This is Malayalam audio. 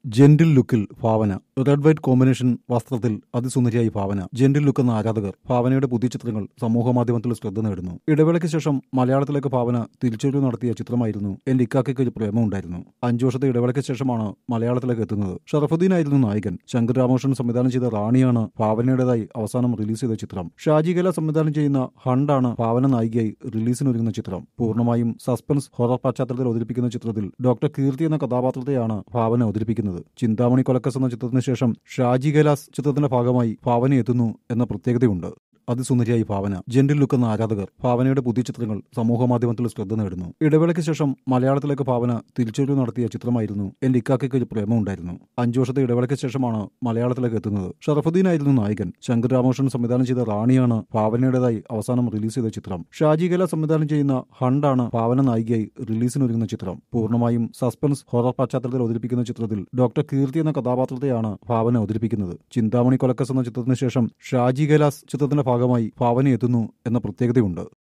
ജെന്റിൽ ലുക്കിൽ ഭാവന റെഡ് വൈറ്റ് കോമ്പിനേഷൻ വസ്ത്രത്തിൽ അതിസുന്ദരിയായി ഭാവന ജെന്റിൽ ലുക്ക് എന്ന ആരാധകർ ഭാവനയുടെ പുതിയ ചിത്രങ്ങൾ സമൂഹമാധ്യമത്തിൽ ശ്രദ്ധ നേടുന്നു ഇടവേളയ്ക്ക് ശേഷം മലയാളത്തിലേക്ക് ഭാവന തിരിച്ചുവരവ് നടത്തിയ ചിത്രമായിരുന്നു എന്റെ ഇക്കാക്കയ്ക്ക് ഒരു പ്രേമമുണ്ടായിരുന്നു അഞ്ചു വർഷത്തെ ഇടവേളയ്ക്ക് ശേഷമാണ് മലയാളത്തിലേക്ക് എത്തുന്നത് ഷറഫുദ്ദീൻ ആയിരുന്നു നായകൻ ശങ്കർ രാമകൃഷ്ണൻ സംവിധാനം ചെയ്ത റാണിയാണ് ഭാവനയുടേതായി അവസാനം റിലീസ് ചെയ്ത ചിത്രം ഷാജി കല സംവിധാനം ചെയ്യുന്ന ഹണ്ടാണ് ഭാവന നായികയായി റിലീസിനൊരുങ്ങുന്ന ചിത്രം പൂർണ്ണമായും സസ്പെൻസ് ഹൊറർ പശ്ചാത്തലത്തിൽ അവതരിപ്പിക്കുന്ന ചിത്രത്തിൽ ഡോക്ടർ കീർത്തി എന്ന കഥാപാത്രത്തെയാണ് ഭാവന അവതരിപ്പിക്കുന്നത് ചിന്താമണി കൊലക്കസ് എന്ന ചിത്രത്തിന് ശേഷം ഷാജി കൈലാസ് ചിത്രത്തിന്റെ ഭാഗമായി ഭാവന എത്തുന്നു എന്ന പ്രത്യേകതയുണ്ട് അതിസുന്ദരിയായി ഭാവന ജെന്റിൽ ലുക്ക് എന്ന ആരാധകർ ഭാവനയുടെ പുതിയ ചിത്രങ്ങൾ സമൂഹമാധ്യമത്തിൽ ശ്രദ്ധ നേടുന്നു ഇടവേളയ്ക്ക് ശേഷം മലയാളത്തിലേക്ക് ഭാവന തിരിച്ചുവരവ് നടത്തിയ ചിത്രമായിരുന്നു എന്റെ ഇക്കാക്കയ്ക്ക് ഒരു പ്രേമമുണ്ടായിരുന്നു അഞ്ചു വർഷത്തെ ഇടവേളയ്ക്ക് ശേഷമാണ് മലയാളത്തിലേക്ക് എത്തുന്നത് ഷറഫുദ്ദീൻ ആയിരുന്നു നായകൻ ശങ്കർ രാമകൃഷ്ണൻ സംവിധാനം ചെയ്ത റാണിയാണ് ഭാവനയുടേതായി അവസാനം റിലീസ് ചെയ്ത ചിത്രം ഷാജി കല സംവിധാനം ചെയ്യുന്ന ഹണ്ടാണ് ഭാവന നായികയായി റിലീസിനൊരുങ്ങുന്ന ചിത്രം പൂർണ്ണമായും സസ്പെൻസ് ഹൊറർ പശ്ചാത്തലത്തിൽ അവതരിപ്പിക്കുന്ന ചിത്രത്തിൽ ഡോക്ടർ കീർത്തി എന്ന കഥാപാത്രത്തെയാണ് ഭാവന അവതരിപ്പിക്കുന്നത് ചിന്താമണി കൊലക്കസ് എന്ന ചിത്രത്തിന് ശേഷം ഷാജി കൈലാസ് ചിത്രത്തിന്റെ ഭാഗമായി ഭാവന എത്തുന്നു എന്ന പ്രത്യേകതയുണ്ട്